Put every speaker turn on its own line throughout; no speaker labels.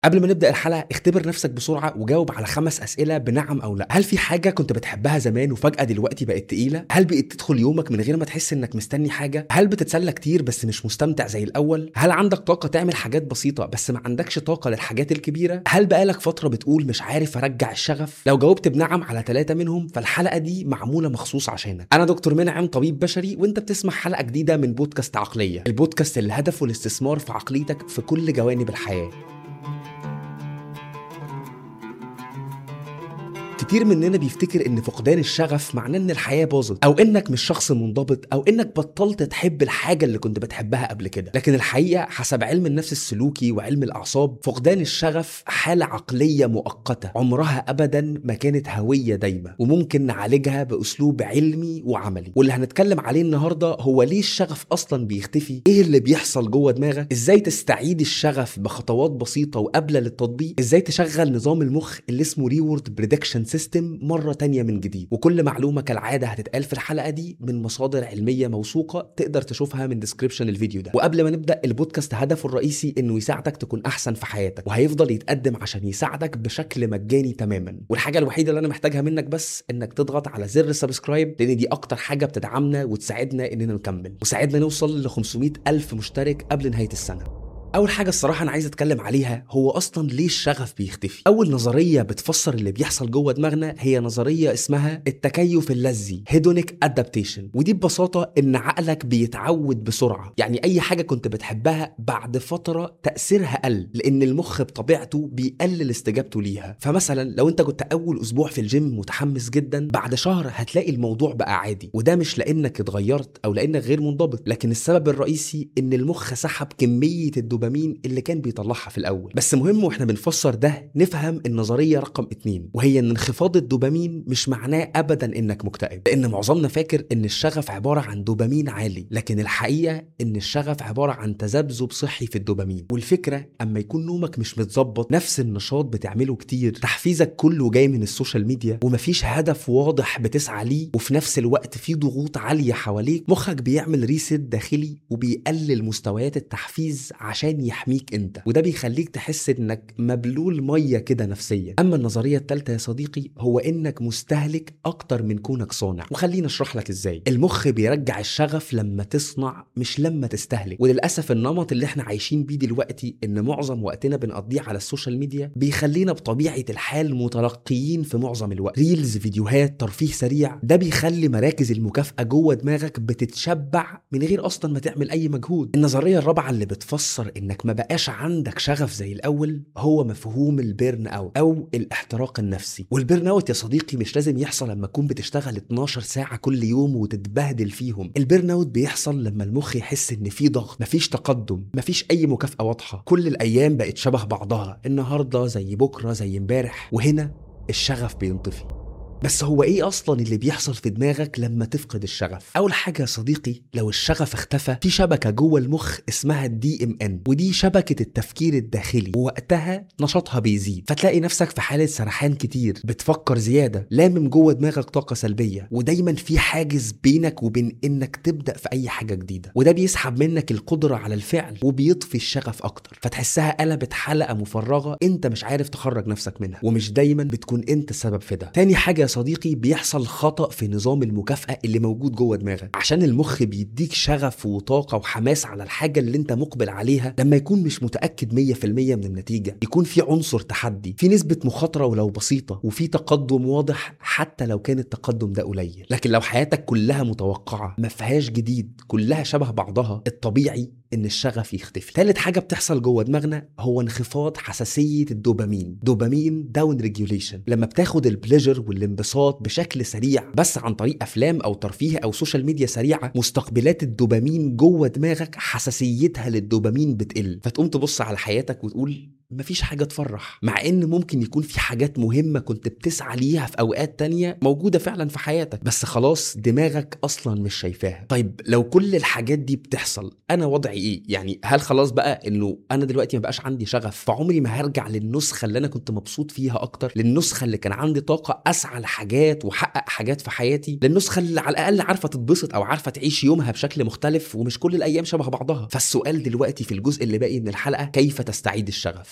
قبل ما نبدا الحلقه اختبر نفسك بسرعه وجاوب على خمس اسئله بنعم او لا هل في حاجه كنت بتحبها زمان وفجاه دلوقتي بقت تقيله هل بقيت تدخل يومك من غير ما تحس انك مستني حاجه هل بتتسلى كتير بس مش مستمتع زي الاول هل عندك طاقه تعمل حاجات بسيطه بس ما عندكش طاقه للحاجات الكبيره هل بقالك فتره بتقول مش عارف ارجع الشغف لو جاوبت بنعم على ثلاثه منهم فالحلقه دي معموله مخصوص عشانك انا دكتور منعم طبيب بشري وانت بتسمع حلقه جديده من بودكاست عقليه البودكاست اللي هدفه الاستثمار في عقليتك في كل جوانب الحياه كتير مننا بيفتكر ان فقدان الشغف معناه ان الحياه باظت او انك مش شخص منضبط او انك بطلت تحب الحاجه اللي كنت بتحبها قبل كده لكن الحقيقه حسب علم النفس السلوكي وعلم الاعصاب فقدان الشغف حاله عقليه مؤقته عمرها ابدا ما كانت هويه دايمه وممكن نعالجها باسلوب علمي وعملي واللي هنتكلم عليه النهارده هو ليه الشغف اصلا بيختفي ايه اللي بيحصل جوه دماغك ازاي تستعيد الشغف بخطوات بسيطه وقابله للتطبيق ازاي تشغل نظام المخ اللي اسمه ريورد بريدكشن سيستم مرة تانية من جديد وكل معلومة كالعادة هتتقال في الحلقة دي من مصادر علمية موثوقة تقدر تشوفها من ديسكريبشن الفيديو ده وقبل ما نبدأ البودكاست هدفه الرئيسي انه يساعدك تكون احسن في حياتك وهيفضل يتقدم عشان يساعدك بشكل مجاني تماما والحاجة الوحيدة اللي انا محتاجها منك بس انك تضغط على زر سبسكرايب لان دي اكتر حاجة بتدعمنا وتساعدنا اننا نكمل وساعدنا نوصل ل 500 الف مشترك قبل نهاية السنة اول حاجه الصراحه انا عايز اتكلم عليها هو اصلا ليه الشغف بيختفي اول نظريه بتفسر اللي بيحصل جوه دماغنا هي نظريه اسمها التكيف اللذي هيدونيك ادابتيشن ودي ببساطه ان عقلك بيتعود بسرعه يعني اي حاجه كنت بتحبها بعد فتره تاثيرها قل لان المخ بطبيعته بيقلل استجابته ليها فمثلا لو انت كنت اول اسبوع في الجيم متحمس جدا بعد شهر هتلاقي الموضوع بقى عادي وده مش لانك اتغيرت او لانك غير منضبط لكن السبب الرئيسي ان المخ سحب كميه الدوبامين اللي كان بيطلعها في الاول بس مهم واحنا بنفسر ده نفهم النظريه رقم اتنين وهي ان انخفاض الدوبامين مش معناه ابدا انك مكتئب لان معظمنا فاكر ان الشغف عباره عن دوبامين عالي لكن الحقيقه ان الشغف عباره عن تذبذب صحي في الدوبامين والفكره اما يكون نومك مش متظبط نفس النشاط بتعمله كتير تحفيزك كله جاي من السوشيال ميديا ومفيش هدف واضح بتسعى ليه وفي نفس الوقت في ضغوط عاليه حواليك مخك بيعمل ريست داخلي وبيقلل مستويات التحفيز عشان يحميك انت وده بيخليك تحس انك مبلول ميه كده نفسيا اما النظريه الثالثه يا صديقي هو انك مستهلك اكتر من كونك صانع وخليني اشرح لك ازاي المخ بيرجع الشغف لما تصنع مش لما تستهلك وللاسف النمط اللي احنا عايشين بيه دلوقتي ان معظم وقتنا بنقضيه على السوشيال ميديا بيخلينا بطبيعه الحال متلقيين في معظم الوقت ريلز فيديوهات ترفيه سريع ده بيخلي مراكز المكافاه جوه دماغك بتتشبع من غير اصلا ما تعمل اي مجهود النظريه الرابعه اللي بتفسر انك ما بقاش عندك شغف زي الاول هو مفهوم البيرن اوت او الاحتراق النفسي والبيرن اوت يا صديقي مش لازم يحصل لما تكون بتشتغل 12 ساعه كل يوم وتتبهدل فيهم البيرن اوت بيحصل لما المخ يحس ان في ضغط مفيش تقدم مفيش اي مكافاه واضحه كل الايام بقت شبه بعضها النهارده زي بكره زي امبارح وهنا الشغف بينطفي بس هو ايه اصلا اللي بيحصل في دماغك لما تفقد الشغف اول حاجه يا صديقي لو الشغف اختفى في شبكه جوه المخ اسمها الدي ام ان ودي شبكه التفكير الداخلي ووقتها نشاطها بيزيد فتلاقي نفسك في حاله سرحان كتير بتفكر زياده لامم جوه دماغك طاقه سلبيه ودايما في حاجز بينك وبين انك تبدا في اي حاجه جديده وده بيسحب منك القدره على الفعل وبيطفي الشغف اكتر فتحسها قلبت حلقه مفرغه انت مش عارف تخرج نفسك منها ومش دايما بتكون انت السبب في ده تاني حاجه يا صديقي بيحصل خطأ في نظام المكافأة اللي موجود جوه دماغك عشان المخ بيديك شغف وطاقة وحماس على الحاجة اللي انت مقبل عليها لما يكون مش متأكد 100% من النتيجة يكون في عنصر تحدي في نسبة مخاطرة ولو بسيطة وفي تقدم واضح حتى لو كان التقدم ده قليل لكن لو حياتك كلها متوقعة ما فيهاش جديد كلها شبه بعضها الطبيعي ان الشغف يختفي ثالث حاجه بتحصل جوه دماغنا هو انخفاض حساسيه الدوبامين دوبامين داون ريجوليشن لما بتاخد البليجر والانبساط بشكل سريع بس عن طريق افلام او ترفيه او سوشيال ميديا سريعه مستقبلات الدوبامين جوه دماغك حساسيتها للدوبامين بتقل فتقوم تبص على حياتك وتقول مفيش حاجة تفرح مع ان ممكن يكون في حاجات مهمة كنت بتسعى ليها في اوقات تانية موجودة فعلا في حياتك بس خلاص دماغك اصلا مش شايفاها طيب لو كل الحاجات دي بتحصل انا وضعي ايه يعني هل خلاص بقى انه انا دلوقتي ما بقاش عندي شغف فعمري ما هرجع للنسخة اللي انا كنت مبسوط فيها اكتر للنسخة اللي كان عندي طاقة اسعى لحاجات واحقق حاجات في حياتي للنسخة اللي على الاقل عارفة تتبسط او عارفة تعيش يومها بشكل مختلف ومش كل الايام شبه بعضها فالسؤال دلوقتي في الجزء اللي باقي من الحلقة كيف تستعيد الشغف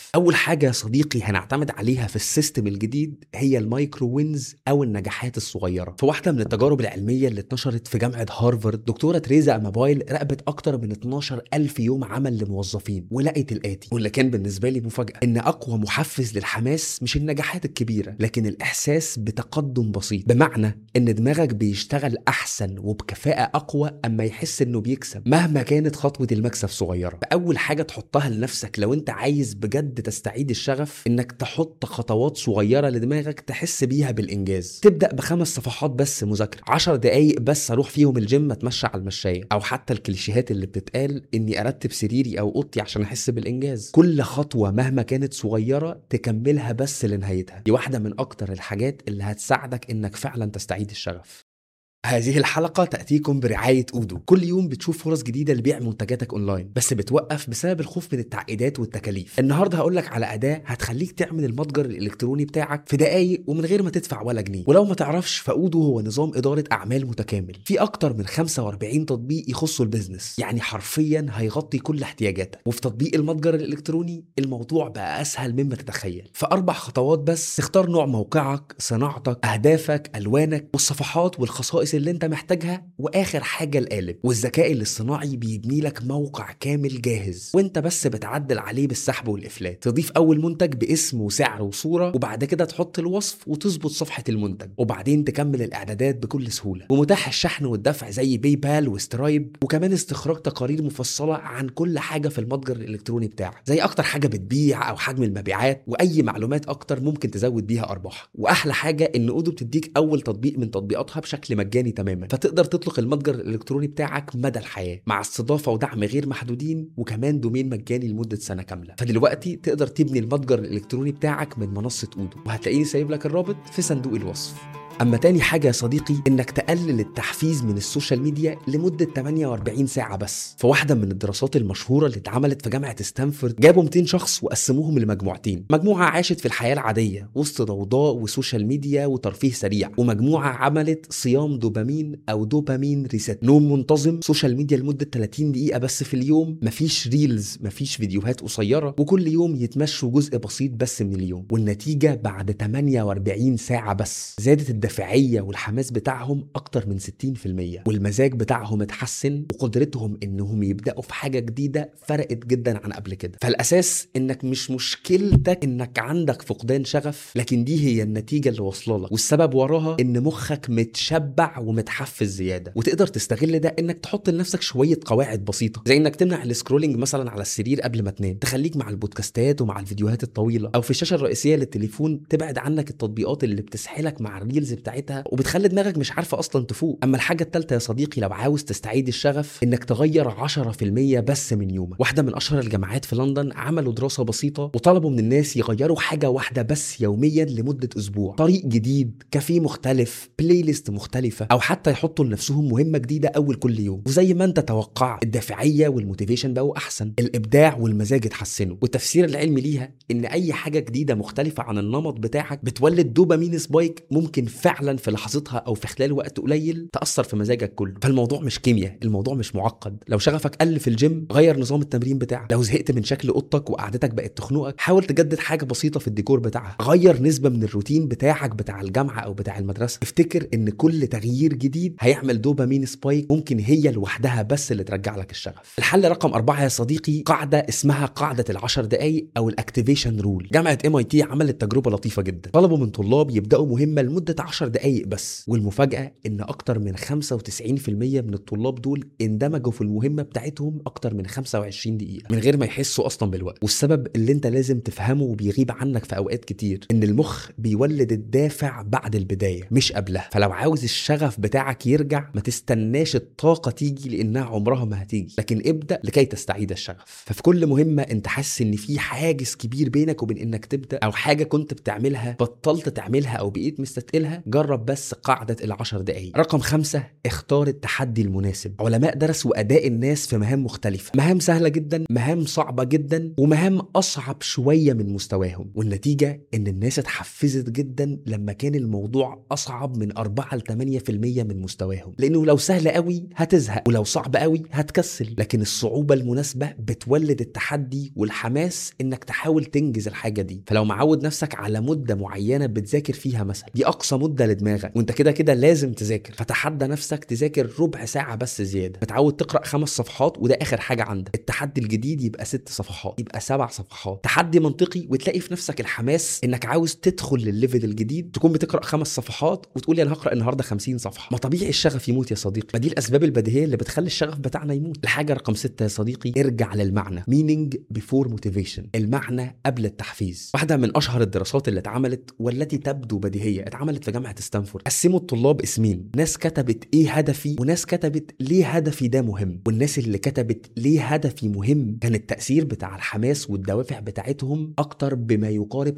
الشغف اول حاجه يا صديقي هنعتمد عليها في السيستم الجديد هي المايكرو وينز او النجاحات الصغيره في واحده من التجارب العلميه اللي اتنشرت في جامعه هارفارد دكتوره تريزا امابايل راقبت اكتر من 12 الف يوم عمل لموظفين ولقت الاتي واللي كان بالنسبه لي مفاجاه ان اقوى محفز للحماس مش النجاحات الكبيره لكن الاحساس بتقدم بسيط بمعنى ان دماغك بيشتغل احسن وبكفاءه اقوى اما يحس انه بيكسب مهما كانت خطوه المكسب صغيره فاول حاجه تحطها لنفسك لو انت عايز بجد تستعيد الشغف انك تحط خطوات صغيره لدماغك تحس بيها بالانجاز تبدا بخمس صفحات بس مذاكره 10 دقايق بس اروح فيهم الجيم اتمشى على المشايه او حتى الكليشيهات اللي بتتقال اني ارتب سريري او اوضتي عشان احس بالانجاز كل خطوه مهما كانت صغيره تكملها بس لنهايتها دي واحده من اكتر الحاجات اللي هتساعدك انك فعلا تستعيد الشغف هذه الحلقة تأتيكم برعاية أودو كل يوم بتشوف فرص جديدة لبيع منتجاتك أونلاين بس بتوقف بسبب الخوف من التعقيدات والتكاليف النهاردة هقولك على أداة هتخليك تعمل المتجر الإلكتروني بتاعك في دقايق ومن غير ما تدفع ولا جنيه ولو ما تعرفش فأودو هو نظام إدارة أعمال متكامل في أكتر من 45 تطبيق يخصوا البيزنس يعني حرفيا هيغطي كل احتياجاتك وفي تطبيق المتجر الإلكتروني الموضوع بقى أسهل مما تتخيل في أربع خطوات بس تختار نوع موقعك صناعتك أهدافك ألوانك والصفحات والخصائص اللي انت محتاجها واخر حاجه القالب والذكاء الاصطناعي بيبني لك موقع كامل جاهز وانت بس بتعدل عليه بالسحب والافلات تضيف اول منتج باسم وسعر وصوره وبعد كده تحط الوصف وتظبط صفحه المنتج وبعدين تكمل الاعدادات بكل سهوله ومتاح الشحن والدفع زي باي بال وسترايب وكمان استخراج تقارير مفصله عن كل حاجه في المتجر الالكتروني بتاعك زي اكتر حاجه بتبيع او حجم المبيعات واي معلومات اكتر ممكن تزود بيها ارباحك واحلى حاجه ان اودو بتديك اول تطبيق من تطبيقاتها بشكل مجاني تماما فتقدر تطلق المتجر الالكتروني بتاعك مدى الحياه مع استضافه ودعم غير محدودين وكمان دومين مجاني لمده سنه كامله فدلوقتي تقدر تبني المتجر الالكتروني بتاعك من منصه اودو وهتلاقيني سايب لك الرابط في صندوق الوصف اما تاني حاجه يا صديقي انك تقلل التحفيز من السوشيال ميديا لمده 48 ساعه بس في واحده من الدراسات المشهوره اللي اتعملت في جامعه ستانفورد جابوا 200 شخص وقسموهم لمجموعتين مجموعه عاشت في الحياه العاديه وسط ضوضاء وسوشيال ميديا وترفيه سريع ومجموعه عملت صيام دوبامين او دوبامين ريست نوم منتظم سوشيال ميديا لمده 30 دقيقه بس في اليوم مفيش ريلز مفيش فيديوهات قصيره وكل يوم يتمشوا جزء بسيط بس من اليوم والنتيجه بعد 48 ساعه بس زادت الدافعيه والحماس بتاعهم اكتر من 60% والمزاج بتاعهم اتحسن وقدرتهم انهم يبداوا في حاجه جديده فرقت جدا عن قبل كده فالاساس انك مش مشكلتك انك عندك فقدان شغف لكن دي هي النتيجه اللي واصله لك والسبب وراها ان مخك متشبع ومتحفز زياده وتقدر تستغل ده انك تحط لنفسك شويه قواعد بسيطه زي انك تمنع السكرولينج مثلا على السرير قبل ما تنام تخليك مع البودكاستات ومع الفيديوهات الطويله او في الشاشه الرئيسيه للتليفون تبعد عنك التطبيقات اللي بتسحلك مع الريلز بتاعتها وبتخلي دماغك مش عارفه اصلا تفوق اما الحاجه الثالثه يا صديقي لو عاوز تستعيد الشغف انك تغير 10% بس من يومك واحده من اشهر الجامعات في لندن عملوا دراسه بسيطه وطلبوا من الناس يغيروا حاجه واحده بس يوميا لمده اسبوع طريق جديد كافيه مختلف بلاي ليست مختلفه او حتى يحطوا لنفسهم مهمه جديده اول كل يوم وزي ما انت توقعت الدافعيه والموتيفيشن بقوا احسن الابداع والمزاج اتحسنوا والتفسير العلمي ليها ان اي حاجه جديده مختلفه عن النمط بتاعك بتولد دوبامين سبايك ممكن فعلا في لحظتها او في خلال وقت قليل تاثر في مزاجك كله فالموضوع مش كيمياء الموضوع مش معقد لو شغفك قل في الجيم غير نظام التمرين بتاعك لو زهقت من شكل اوضتك وقعدتك بقت تخنقك حاول تجدد حاجه بسيطه في الديكور بتاعها غير نسبه من الروتين بتاعك بتاع الجامعه او بتاع المدرسه افتكر ان كل تغيير جديد هيعمل دوبامين سبايك ممكن هي لوحدها بس اللي ترجع لك الشغف الحل رقم أربعة يا صديقي قاعدة اسمها قاعدة العشر دقايق أو الأكتيفيشن رول جامعة ام اي تي عملت تجربة لطيفة جدا طلبوا من طلاب يبدأوا مهمة لمدة 10 دقايق بس والمفاجأة إن أكتر من 95% من الطلاب دول اندمجوا في المهمة بتاعتهم أكتر من 25 دقيقة من غير ما يحسوا أصلا بالوقت والسبب اللي أنت لازم تفهمه وبيغيب عنك في أوقات كتير إن المخ بيولد الدافع بعد البداية مش قبلها فلو عاوز الشغف بتاعك يرجع ما تستناش الطاقة تيجي لأنها عمرها ما هتيجي لكن ابدأ لكي تستعيد الشغف ففي كل مهمة أنت حاسس إن في حاجز كبير بينك وبين إنك تبدأ أو حاجة كنت بتعملها بطلت تعملها أو بقيت مستثقلها جرب بس قاعدة العشر دقايق رقم خمسة اختار التحدي المناسب علماء درسوا أداء الناس في مهام مختلفة مهام سهلة جدا مهام صعبة جدا ومهام أصعب شوية من مستواهم والنتيجة إن الناس اتحفزت جدا لما كان الموضوع أصعب من 4 ل 8% من مستواهم لأنه لو سهل قوي هتزهق ولو صعب قوي هتكسل لكن الصعوبة المناسبة بتولد التحدي والحماس إنك تحاول تنجز الحاجة دي فلو معود نفسك على مدة معينة بتذاكر فيها مثلا دي أقصى مدة لدماغك وأنت كده كده لازم تذاكر فتحدى نفسك تذاكر ربع ساعة بس زيادة متعود تقرأ خمس صفحات وده آخر حاجة عندك التحدي الجديد يبقى ست صفحات يبقى سبع صفحات تحدي منطقي وتلاقي في نفسك الحماس انك عاوز تدخل للليفل الجديد تكون بتقرا خمس صفحات وتقول انا هقرا النهارده 50 صفحه ما طبيعي الشغف يموت يا صديقي ما دي الاسباب البديهيه اللي بتخلي الشغف بتاعنا يموت الحاجه رقم ستة يا صديقي ارجع للمعنى meaning before motivation المعنى قبل التحفيز واحده من اشهر الدراسات اللي اتعملت والتي تبدو بديهيه اتعملت في جامعه ستانفورد قسموا الطلاب اسمين ناس كتبت ايه هدفي وناس كتبت ليه هدفي ده مهم والناس اللي كتبت ليه هدفي مهم كان التاثير بتاع الحماس والدوافع بتاعتهم اكتر بما يقارب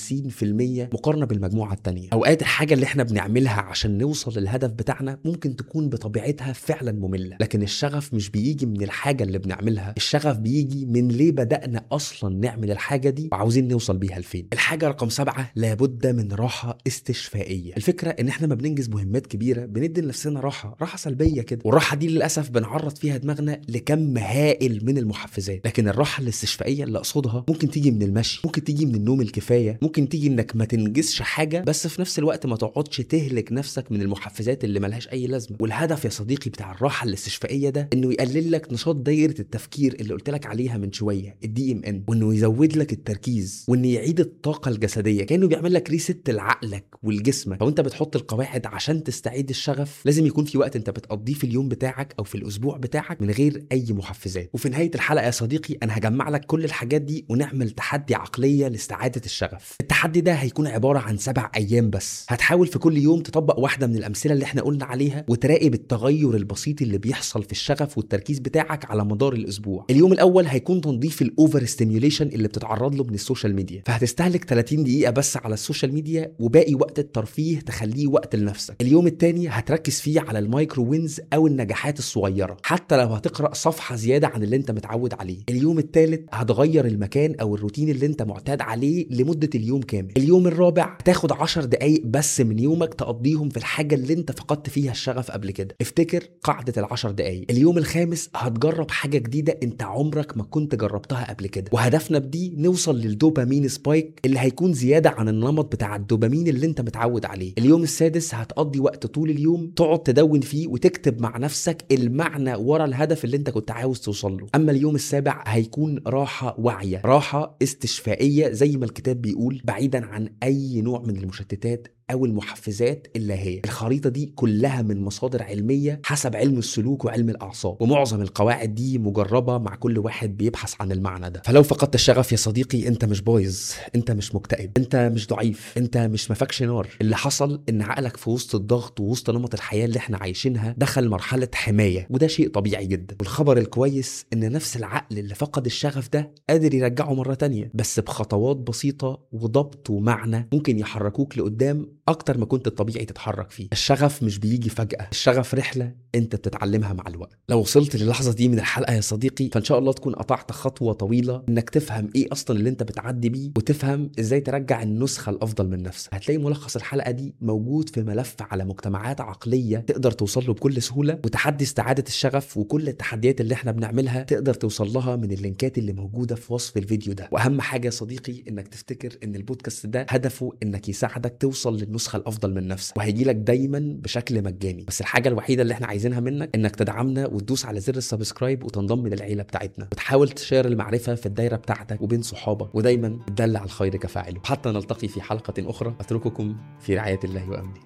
50% مقارنه بالمجموعه التانية اوقات الحاجه اللي احنا بنعملها عشان نوصل للهدف بتاعنا ممكن تكون بطبيعتها فعلا ممله لكن الشغف مش بيجي من الحاجه اللي بنعملها الشغف بيجي من ليه بدانا اصلا نعمل الحاجه دي وعاوزين نوصل بيها لفين الحاجه رقم سبعة لابد من راحه استشفائيه الفكره ان احنا ما بننجز مهمات كبيره بندي لنفسنا راحه راحه سلبيه كده والراحه دي للاسف بنعرض فيها دماغنا لكم هائل من المحفزات لكن الراحه الاستشفائيه اللي اقصدها ممكن تيجي من المشي ممكن تيجي من النوم الكفايه ممكن تيجي انك ما تنجزش حاجه بس في نفس الوقت ما تقعدش تهلك نفسك من المحفزات اللي ملهاش اي لازمه والهدف يا صديقي بتاع الراحه الاستشفائيه ده انه يقلل لك نشاط دايره التفكير اللي قلت لك عليها من شويه الدي ام ان وانه يزود لك التركيز وانه يعيد الطاقه الجسديه كانه بيعمل لك ريست لعقلك ولجسمك فوانت بتحط القواعد عشان تستعيد الشغف لازم يكون في وقت انت بتقضيه في اليوم بتاعك او في الاسبوع بتاعك من غير اي محفزات وفي نهايه الحلقه يا صديقي انا هجمع لك كل الحاجات دي ونعمل تحدي عقليه لاستعاده الشغف التحدي ده هيكون عباره عن سبع ايام بس هتحاول في كل يوم تطبق واحده من الامثله اللي احنا قلنا عليها وتراقب التغير البسيط اللي بيحصل في الشغف والتركيز بتاعك على مدار الاسبوع اليوم الاول هيكون تنظيف الاوفر ستيميوليشن اللي بتتعرض له من السوشيال ميديا فهتستهلك 30 دقيقه بس على السوشيال ميديا وباقي وقت الترفيه تخليه وقت لنفسك اليوم الثاني هتركز فيه على المايكرو وينز او النجاحات الصغيره حتى لو هتقرا صفحه زياده عن اللي انت متعود عليه اليوم الثالث هتغير المكان او الروتين اللي انت معتاد عليه لمده اليوم كامل اليوم الرابع هتاخد 10 دقايق بس من يومك تقضيهم في الحاجه اللي انت فقدت فيها الشغف قبل كده افتكر قاعده العشر دقايق اليوم الخامس هتجرب حاجه جديده انت عمرك ما كنت جربتها قبل كده وهدفنا بدي نوصل للدوبامين سبايك اللي هيكون زياده عن النمط بتاع الدوبامين اللي انت متعود عليه اليوم السادس هتقضي وقت طول اليوم تقعد تدون فيه وتكتب مع نفسك المعنى ورا الهدف اللي انت كنت عاوز توصل له اما اليوم السابع هيكون راحه واعيه راحه استشفائيه زي ما الكتاب بيقول بعيدا عن اي نوع من المشتتات او المحفزات اللاهيه الخريطه دي كلها من مصادر علميه حسب علم السلوك وعلم الاعصاب ومعظم القواعد دي مجربه مع كل واحد بيبحث عن المعنى ده فلو فقدت الشغف يا صديقي انت مش بايظ انت مش مكتئب انت مش ضعيف انت مش مفكش نار اللي حصل ان عقلك في وسط الضغط ووسط نمط الحياه اللي احنا عايشينها دخل مرحله حمايه وده شيء طبيعي جدا والخبر الكويس ان نفس العقل اللي فقد الشغف ده قادر يرجعه مره تانية بس بخطوات بسيطه وضبط ومعنى ممكن يحركوك لقدام اكتر ما كنت الطبيعي تتحرك فيه الشغف مش بيجي فجاه الشغف رحله انت بتتعلمها مع الوقت لو وصلت للحظه دي من الحلقه يا صديقي فان شاء الله تكون قطعت خطوه طويله انك تفهم ايه اصلا اللي انت بتعدي بيه وتفهم ازاي ترجع النسخه الافضل من نفسك هتلاقي ملخص الحلقه دي موجود في ملف على مجتمعات عقليه تقدر توصل له بكل سهوله وتحدي استعاده الشغف وكل التحديات اللي احنا بنعملها تقدر توصل لها من اللينكات اللي موجوده في وصف الفيديو ده واهم حاجه يا صديقي انك تفتكر ان البودكاست ده هدفه انك يساعدك توصل للنسخه الافضل من نفسك وهيجي لك دايما بشكل مجاني بس الحاجه الوحيده اللي احنا عايزينها منك انك تدعمنا وتدوس على زر السبسكرايب وتنضم للعيله بتاعتنا وتحاول تشير المعرفه في الدايره بتاعتك وبين صحابك ودايما تدل على الخير كفاعله حتى نلتقي في حلقه اخرى اترككم في رعايه الله وامنه